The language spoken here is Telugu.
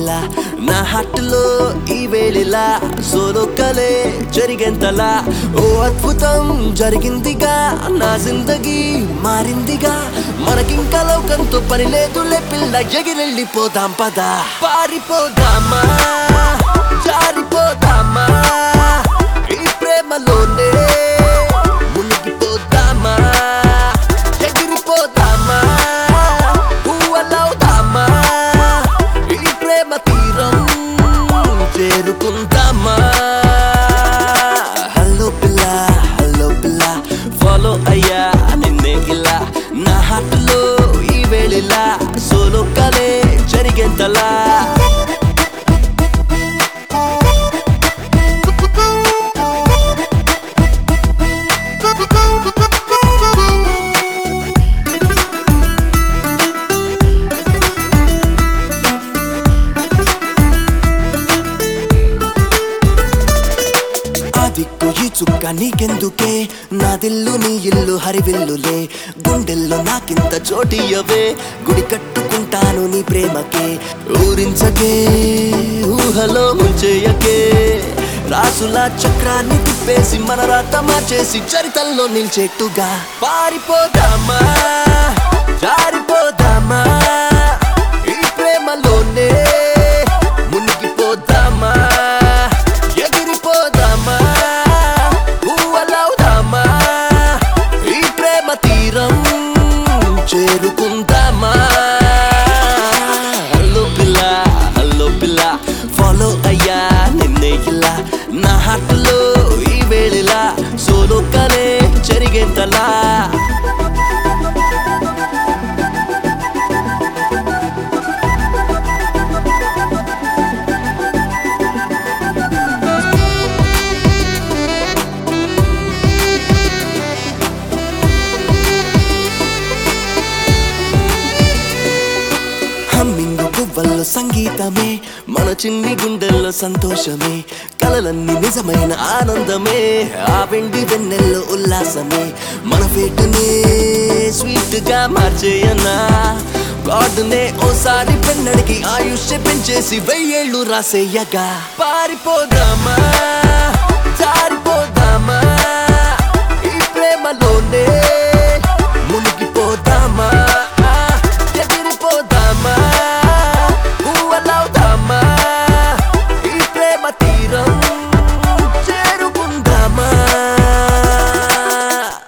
పిల్ల నా హట్టులో ఈ వేళిలా సోలో కలే జరిగేంతలా ఓ అద్భుతం జరిగిందిగా నా జిందగీ మారిందిగా మనకింకా లోకంతో పని లేదులే పిల్ల ఎగిరెళ్ళిపోదాం పదా పారిపోదామా జారిపోదామా ఈ ప్రేమలోనే మునిగిపోదామా ఎగిరిపోదామా పువ్వలవుదామా ఈ ప్రేమ తీరం చేరుకుందామా హలో పిల్ల హలో పిల్ల ఫాలో అయ్యా నిన్నే ఇలా నా హార్ట్లో ఈ వేళిలా సోలో కలే జరిగేంతలా ఆ దిక్కు ఈ చుక్క నీకెందుకే నా దిల్లు నీ ఇల్లు హరివిల్లులే గుండెల్లో నాకింత చోటియవే గుడి కట్టుకుంటాను నీ ప్రేమకే ఊరించకే ఊహలో ముంచేయకే రాసుల చక్రాన్ని తిప్పేసి మన రాత మార్చేసి చరితల్లో నిల్చేట్టుగా పారిపోదామా జారిపోదామా ఈ ప్రేమలోనే మునిగిపోదామా ఎగిరిపోదామా పువ్వలవుదామా ఈ ప్రేమ తీరం చేరుకుందామా హలో పిల్ల హలో పిల్ల ఫాలో అయ్యా నిన్నే ఇలా నా హార్ట్లో ఈ వేళిలా సోలో కలే జరిగేంతలా హమ్మింగు పువ్వల్లో సంగీతమే మన చిన్ని గుండెల్లో సంతోషమే కలలన్నీ నిజమైన ఆనందమే ఆ వెండి వెన్నెల్లో ఉల్లాసమే మన ఫేటునే స్వీట్ గా మార్చేయన్నా గాడునే ఓసారి పెన్నడికి ఆయుష్ పెంచేసి వెయ్యేళ్ళు రాసేయగా పారిపోదామా జారిపోదామా ఈ ప్రేమలోనే